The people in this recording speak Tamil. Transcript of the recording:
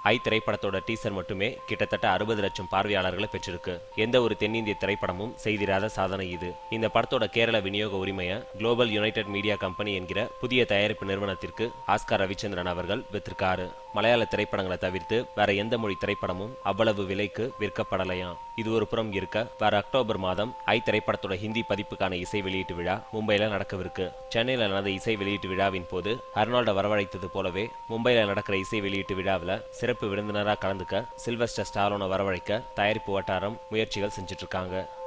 ஐ திரைப்படத்தோட டீசர் மட்டுமே கிட்டத்தட்ட அறுபது லட்சம் பார்வையாளர்களை பெற்றிருக்கு எந்த ஒரு தென்னிந்திய திரைப்படமும் செய்திராத சாதனை இது இந்த படத்தோட கேரள விநியோக உரிமையை குளோபல் யுனைடெட் மீடியா கம்பெனி என்கிற புதிய தயாரிப்பு நிறுவனத்திற்கு ஆஸ்கார் ரவிச்சந்திரன் அவர்கள் வித்திருக்காரு மலையாள திரைப்படங்களை தவிர்த்து வேற எந்த மொழி திரைப்படமும் அவ்வளவு விலைக்கு விற்கப்படலையாம் இது ஒரு புறம் இருக்க வர அக்டோபர் மாதம் ஐ திரைப்படத்தோட ஹிந்தி பதிப்புக்கான இசை வெளியீட்டு விழா மும்பையில நடக்கவிருக்கு சென்னையில் நடந்த இசை வெளியீட்டு விழாவின் போது அர்னால்டை வரவழைத்தது போலவே மும்பையில் நடக்கிற இசை வெளியீட்டு விழாவில் சிறப்பு விருந்தினராக கலந்துக்க சில்வஸ்டர் ஸ்டாலோனை வரவழைக்க தயாரிப்பு வட்டாரம் முயற்சிகள் செஞ்சுட்டு இருக்காங்க